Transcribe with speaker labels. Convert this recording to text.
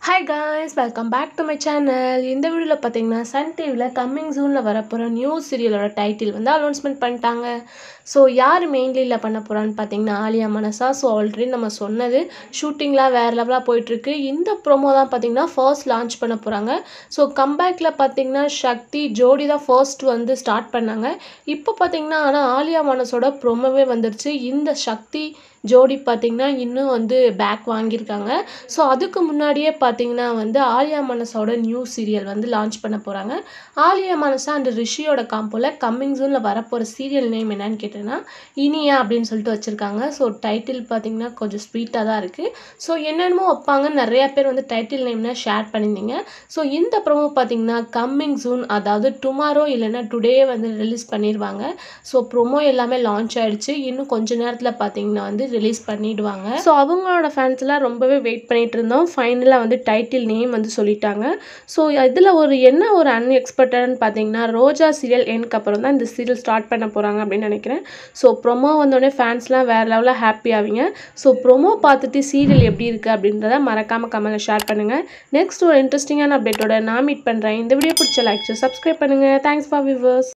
Speaker 1: hi guys welcome back to my channel இந்த வீடியோவில் பார்த்தீங்கன்னா சன் டிவியில் கம்மிங் ஜூனில் வரப்போகிற நியூ சீரியலோட டைட்டில் வந்து அனௌன்ஸ்மெண்ட் பண்ணிட்டாங்க ஸோ யார் மெயின் லீடில் பண்ண போகிறான்னு பார்த்தீங்கன்னா ஆலியா மனசா ஸோ ஆல்ரெடி நம்ம சொன்னது ஷூட்டிங்லாம் வேறு லெவலாக போயிட்டுருக்கு இந்த ப்ரோமோ தான் பார்த்தீங்கன்னா ஃபர்ஸ்ட் லான்ச் பண்ண போகிறாங்க ஸோ கம்பேக்கில் பார்த்தீங்கன்னா சக்தி ஜோடி தான் ஃபர்ஸ்ட் வந்து ஸ்டார்ட் பண்ணாங்க இப்போ பார்த்தீங்கன்னா ஆனால் ஆலியா மனசோட ப்ரோமோவே வந்துருச்சு இந்த சக்தி ஜோடி பார்த்தீங்கன்னா இன்னும் வந்து பேக் வாங்கியிருக்காங்க ஸோ அதுக்கு முன்னாடியே பார்த்தீங்கன்னா வந்து ஆலியா மனசோட நியூ சீரியல் வந்து லான்ச் பண்ண போகிறாங்க ஆலியா மனசா அண்ட் ரிஷியோட காம்போல கம்மிங் ஜூனில் வரப்போகிற சீரியல் நேம் என்னன்னு கேட்டேன்னா இனியா அப்படின்னு சொல்லிட்டு வச்சுருக்காங்க ஸோ டைட்டில் பார்த்தீங்கன்னா கொஞ்சம் ஸ்வீட்டாக தான் இருக்குது ஸோ என்னென்னமோ வைப்பாங்க நிறையா பேர் வந்து டைட்டில் நேம்னா ஷேர் பண்ணியிருந்தீங்க ஸோ இந்த ப்ரோமோ பார்த்தீங்கன்னா கம்மிங் ஜூன் அதாவது டுமாரோ இல்லைன்னா டுடே வந்து ரிலீஸ் பண்ணிடுவாங்க ஸோ ப்ரோமோ எல்லாமே லான்ச் ஆயிடுச்சு இன்னும் கொஞ்ச நேரத்தில் பார்த்தீங்கன்னா வந்து ரிலீஸ் பண்ணிடுவாங்க ஸோ அவங்களோட ஃபேன்ஸ்லாம் ரொம்பவே வெயிட் பண்ணிட்டு இருந்தோம் ஃபைனலாக வந்து டைட்டில் நேம் வந்து சொல்லிட்டாங்க ஸோ இதில் ஒரு என்ன ஒரு அன்எக்ஸ்பெக்டட்னு பார்த்தீங்கன்னா ரோஜா சீரியல் எனக்கு அப்புறம் தான் இந்த சீரியல் ஸ்டார்ட் பண்ண போகிறாங்க அப்படின்னு நினைக்கிறேன் ஸோ ப்ரொமோ வந்தோடனே ஃபேன்ஸ்லாம் வேறு லெவலில் ஹாப்பி ஆவீங்க ஸோ ப்ரொமோ பார்த்துட்டு சீரியல் எப்படி இருக்குது அப்படின்றத மறக்காமல் கமெண்ட்டில் ஷேர் பண்ணுங்கள் நெக்ஸ்ட் ஒரு இன்ட்ரெஸ்டிங்கான அப்டேட்டோட நான் மீட் பண்ணுறேன் இந்த வீடியோ பிடிச்ச லைக் சப்ஸ்கிரைப் பண்ணுங்கள் தேங்க்ஸ் ஃபார் வியூவர்ஸ்